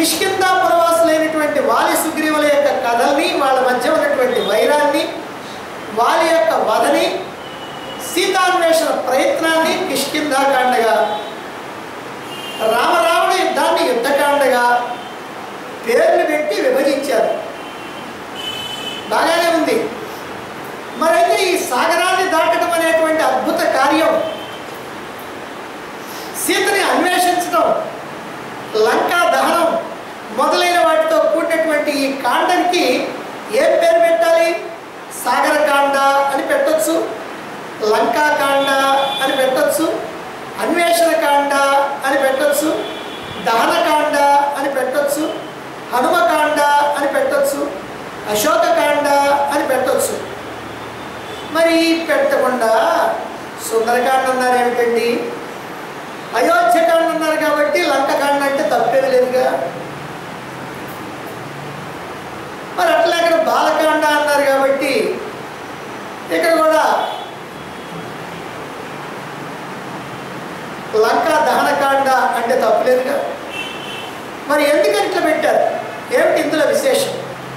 కిష్కింద పురవాసులైనటువంటి వాలి సుగ్రీవుల యొక్క కథల్ని వాళ్ళ మధ్య ఉన్నటువంటి వైరాన్ని వాలి యొక్క వధని సీతాన్వేషణ ప్రయత్నాన్ని కిష్కిందాకాండగా రామరావణ యుద్ధాన్ని యుద్ధకాండగా పేర్లు పెట్టి విభజించారు బాగానే ఉంది మరైతే ఈ సాగరాన్ని దాటడం అనేటువంటి అద్భుత కార్యం సీతని అన్వేషించడం లంకా దహనం మొదలైన వాటితో కూడినటువంటి ఈ కాండానికి ఏం పేరు పెట్టాలి సాగరకాండ అని పెట్టొచ్చు లంకాకాండ అని పెట్టొచ్చు అన్వేషణకాండ అని పెట్టొచ్చు దహనకాండ అని పెట్టొచ్చు హనుమకాండ అని పెట్టొచ్చు అశోకకాండ అని పెట్టొచ్చు మరి పెట్టకుండా సుందరకాండ అన్నారు ఏమిటండి అయోధ్యకాండ అన్నారు కాబట్టి లంకకాండ అంటే తప్పేది లేదుగా మరి అట్లా ఇక్కడ బాలకాండ అన్నారు కాబట్టి ఇక్కడ కూడా లంకా దహనకాండ అంటే తప్పులేదుగా మరి ఎందుకని ఇట్లా పెట్టారు ఏమిటి ఇందులో విశేషం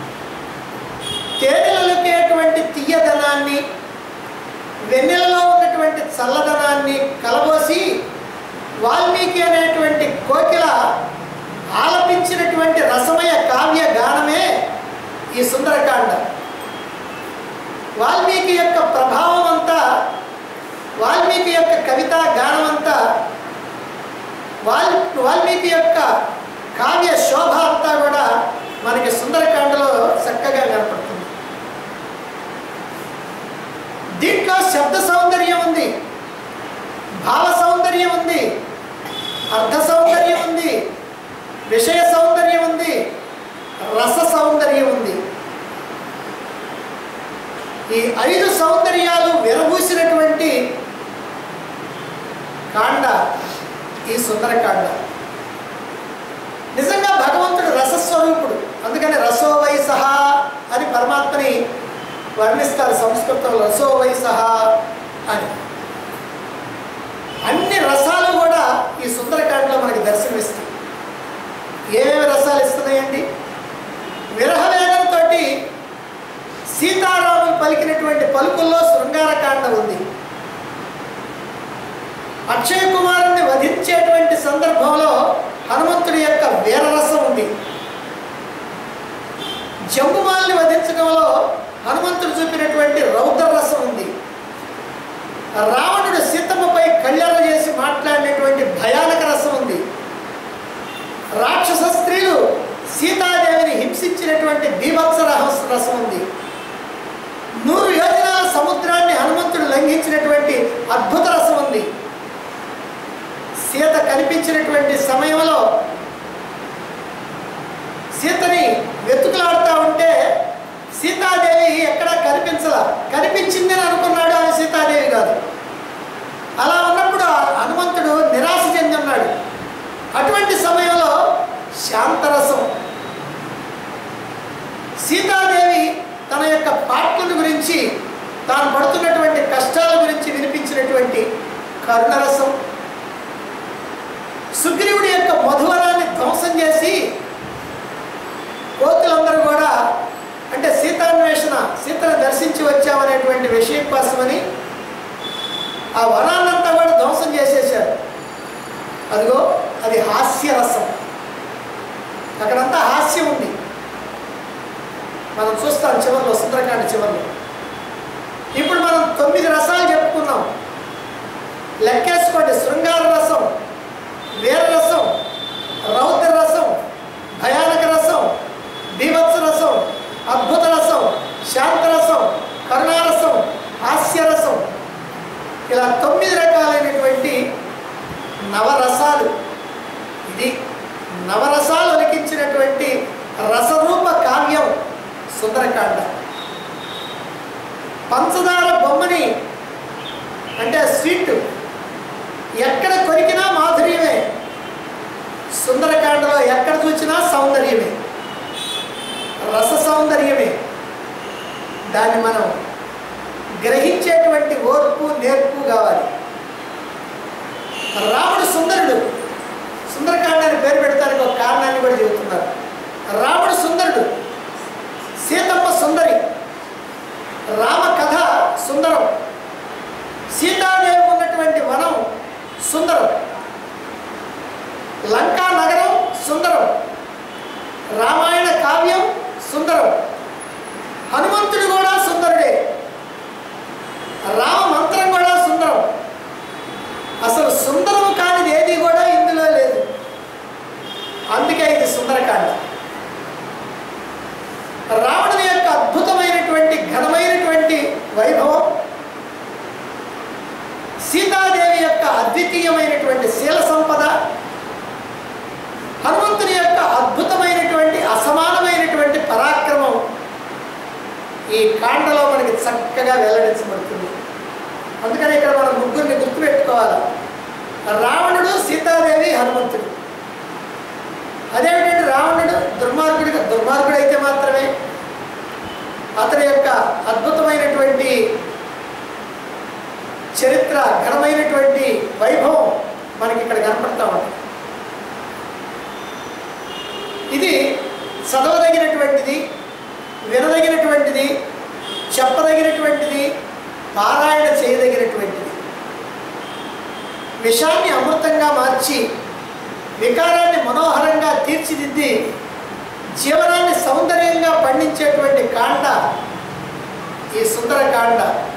తేనెలకేటువంటి తీయదనాన్ని వెన్నెలలో ఉన్నటువంటి చల్లదనాన్ని కలబోసి వాల్మీకి అనేటువంటి కోకిల ఆలపించినటువంటి రసమయ కావ్య గానమే ఈ సుందరకాండ వాల్మీకి యొక్క ప్రభావం అంతా వాల్మీకి యొక్క కవితా గానం అంతా వాల్ వాల్మీకి యొక్క కావ్య శోభ అంతా కూడా మనకి సుందరకాండలో చక్కగా కనపడుతుంది దీంట్లో శబ్ద సౌందర్యం ఉంది భావ సౌందర్యం ఉంది అర్థ సౌందర్యం ఉంది విషయ సౌందర్యం ఉంది రస సౌందర్యం ఉంది ఈ ఐదు సౌందర్యాలు విరబూసినటువంటి కాండ ఈ సుందరకాండ నిజంగా భగవంతుడు రసస్వరూపుడు అందుకని రసోవై సహా అని పరమాత్మని వర్ణిస్తారు సంస్కృతంలో రసోవై సహా అని అన్ని రసాలు కూడా ఈ సుందరకాండలో మనకి దర్శనమిస్తాయి ఏమేమి రసాలు ఇస్తున్నాయండి విరహ వేదంతో సీతారాములు పలికినటువంటి పలుకుల్లో శృంగారకాండ ఉంది అక్షయ కుమారుని వధించేటువంటి సందర్భంలో హనుమంతుడి యొక్క వీరరసం ఉంది జంబుమాల్ని వధించడంలో హనుమంతుడు చూపినటువంటి రౌద్ర రసం ఉంది రావణుడు సీతమ్మపై కళ్యాణ చేసి మాట్లాడినటువంటి భయానక రసం ఉంది రాక్షస స్త్రీలు సీతాదేవిని హింసించినటువంటి బీభత్స రహస్ రసం ఉంది నూరు యోజనాల సముద్రాన్ని హనుమంతుడు లంఘించినటువంటి అద్భుత రసం ఉంది సీత కనిపించినటువంటి సమయంలో సీతని వెతుకులాడుతూ ఉంటే సీతాదేవి ఎక్కడా కనిపించల కనిపించిందని అనుకున్నాడు ఆమె సీతాదేవి కాదు అలా ఉన్నప్పుడు ఆ హనుమంతుడు నిరాశ చెంది ఉన్నాడు అటువంటి సమయంలో శాంతరసం సీతాదేవి తన యొక్క పాటల గురించి తాను పడుతున్నటువంటి కష్టాల గురించి వినిపించినటువంటి కరుణరసం సుగ్రీవుడి యొక్క మధువరాన్ని ధ్వంసం చేసి కోతులందరూ కూడా అంటే సీతాన్వేషణ సీతను దర్శించి వచ్చామనేటువంటి విషయం కోసమని ఆ వనాన్నంతా కూడా ధ్వంసం చేసేసారు అదిగో అది హాస్యరసం అక్కడంతా హాస్యం ఉంది మనం చూస్తాం చివరిలో సుందరకాండ చివరిలో ఇప్పుడు మనం తొమ్మిది రసాలు చెప్పుకున్నాం లెక్కేసుకోండి శృంగార రసం వీర రసం రౌద్ర రసం భయానక రసం బీభత్స రసం అద్భుత రసం శాంతరసం కరుణారసం హాస్యరసం ఇలా తొమ్మిది రకాలైనటువంటి నవరసాలు ఇది నవరసాలు ఒలికించినటువంటి రసరూప కావ్యం సుందరకాండ పంచదార బొమ్మని అంటే స్వీట్ ఎక్కడ కొరికినా మాధుర్యమే సుందరకాండలో ఎక్కడ చూసినా సౌందర్యమే రస సౌందర్యమే దాన్ని మనం గ్రహించేటువంటి ఓర్పు నేర్పు కావాలి రాముడు సుందరుడు సుందరకాండ అని పేరు పెడతానికి ఒక కారణాన్ని కూడా చెబుతున్నారు రాముడు సుందరుడు సీతమ్మ సుందరి రామ కథ సుందరం సీతాదేవి ఉన్నటువంటి వనం సుందరం లంకా నగరం సుందరం రామాయణ కావ్యం సుందరం హనుమంతుడు కూడా సుందరుడే రామ మంత్రం కూడా సుందరం అసలు సుందరం కానిది ఏది కూడా ఇందులో లేదు అందుకే ఇది సుందరకాండ రావణుని యొక్క అద్భుతమైనటువంటి ఘనమైనటువంటి వైభవం సీతాదేవి యొక్క అద్వితీయమైనటువంటి శీల సంపద హనుమంతుని యొక్క అద్భుతమైనటువంటి అసమానమైనటువంటి పరాక్రమం ఈ కాండలో మనకి చక్కగా వెల్లడించబడుతుంది అందుకని ఇక్కడ మనం ముగ్గురిని గుర్తుపెట్టుకోవాలి రావణుడు సీతాదేవి హనుమంతుడు అదేమిటంటే రావణుడు దుర్మార్గుడిగా దుర్మార్గుడు అయితే మాత్రమే అతని యొక్క అద్భుతమైనటువంటి చరిత్ర ఘనమైనటువంటి వైభవం మనకి ఇక్కడ కనపడతా ఉంది ఇది చదవదగినటువంటిది వినదగినటువంటిది చెప్పదగినటువంటిది పారాయణ చేయదగినటువంటిది విషాన్ని అమృతంగా మార్చి వికారాన్ని మనోహరంగా తీర్చిదిద్ది జీవనాన్ని సౌందర్యంగా పండించేటువంటి కాండ ఈ సుందర కాండ